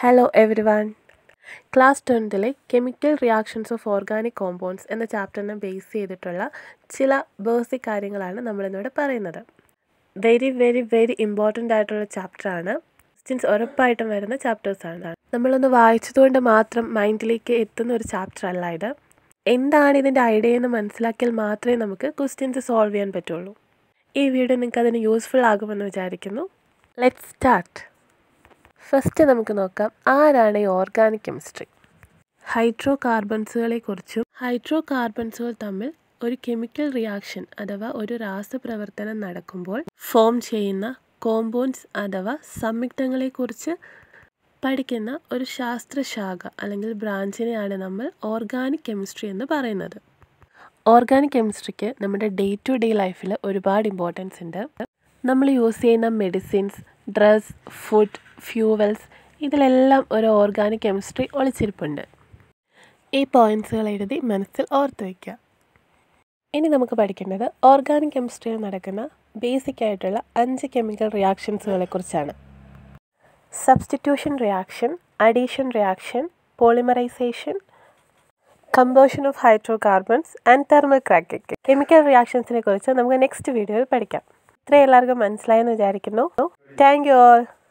hello everyone class ടെൻത്തിലെ chemical reactions of organic compounds എന്ന ചാപ്റ്ററിനെ ബേസ് ചെയ്തിട്ടുള്ള ചില ബേസിക് കാര്യങ്ങളാണ് നമ്മളിന്നിവിടെ പറയുന്നത് വെരി വെരി വെരി ഇമ്പോർട്ടൻ്റ് ആയിട്ടുള്ള ചാപ്റ്ററാണ് ക്വസ്റ്റ്യൻസ് ഉറപ്പായിട്ടും വരുന്ന ചാപ്റ്റേഴ്സാണ് നമ്മളൊന്ന് വായിച്ചതുകൊണ്ട് മാത്രം മൈൻഡിലേക്ക് എത്തുന്ന ഒരു ചാപ്റ്റർ അല്ല ഇത് എന്താണ് ഇതിൻ്റെ ഐഡിയ എന്ന് മനസ്സിലാക്കിയാൽ മാത്രമേ നമുക്ക് ക്വസ്റ്റ്യൻസ് സോൾവ് ചെയ്യാൻ പറ്റുള്ളൂ ഈ വീഡിയോ നിങ്ങൾക്ക് അതിന് യൂസ്ഫുൾ ആകുമെന്ന് വിചാരിക്കുന്നു ലെറ്റ് സ്റ്റാർട്ട് ഫസ്റ്റ് നമുക്ക് നോക്കാം ആരാണ് ഈ ഓർഗാനിക് കെമിസ്ട്രി ഹൈഡ്രോ കാർബൺസുകളെക്കുറിച്ചും ഹൈഡ്രോ കാർബൺസുകൾ തമ്മിൽ ഒരു കെമിക്കൽ റിയാക്ഷൻ അഥവാ ഒരു രാസപ്രവർത്തനം നടക്കുമ്പോൾ ഫോം ചെയ്യുന്ന കോമ്പൗണ്ട്സ് അഥവാ സംയുക്തങ്ങളെക്കുറിച്ച് പഠിക്കുന്ന ഒരു ശാസ്ത്രശാഖ അല്ലെങ്കിൽ ബ്രാഞ്ചിനെയാണ് നമ്മൾ ഓർഗാനിക് കെമിസ്ട്രി എന്ന് പറയുന്നത് ഓർഗാനിക് കെമിസ്ട്രിക്ക് നമ്മുടെ ഡേ ടു ഡേ ലൈഫിൽ ഒരുപാട് ഇമ്പോർട്ടൻസ് ഉണ്ട് നമ്മൾ യൂസ് ചെയ്യുന്ന മെഡിസിൻസ് ഡ്രസ് ഫുഡ് ഫ്യൂവൽസ് ഇതിലെല്ലാം ഒരു ഓർഗാനിക് കെമിസ്ട്രി ഒളിച്ചിരിപ്പുണ്ട് ഈ പോയിൻറ്റ്സുകൾ എഴുതി മനസ്സിൽ ഓർത്ത് വയ്ക്കുക ഇനി നമുക്ക് പഠിക്കേണ്ടത് ഓർഗാനിക് കെമിസ്ട്രിയിൽ നടക്കുന്ന ബേസിക് ആയിട്ടുള്ള അഞ്ച് കെമിക്കൽ റിയാക്ഷൻസുകളെ കുറിച്ചാണ് substitution reaction addition reaction polymerization combustion of hydrocarbons and thermal cracking chemical റിയാക്ഷൻസിനെ കുറിച്ച് നമുക്ക് നെക്സ്റ്റ് വീഡിയോയിൽ പഠിക്കാം ഇത്രയും എല്ലാവർക്കും മനസ്സിലായെന്ന് വിചാരിക്കുന്നു താങ്ക് യു ഓൾ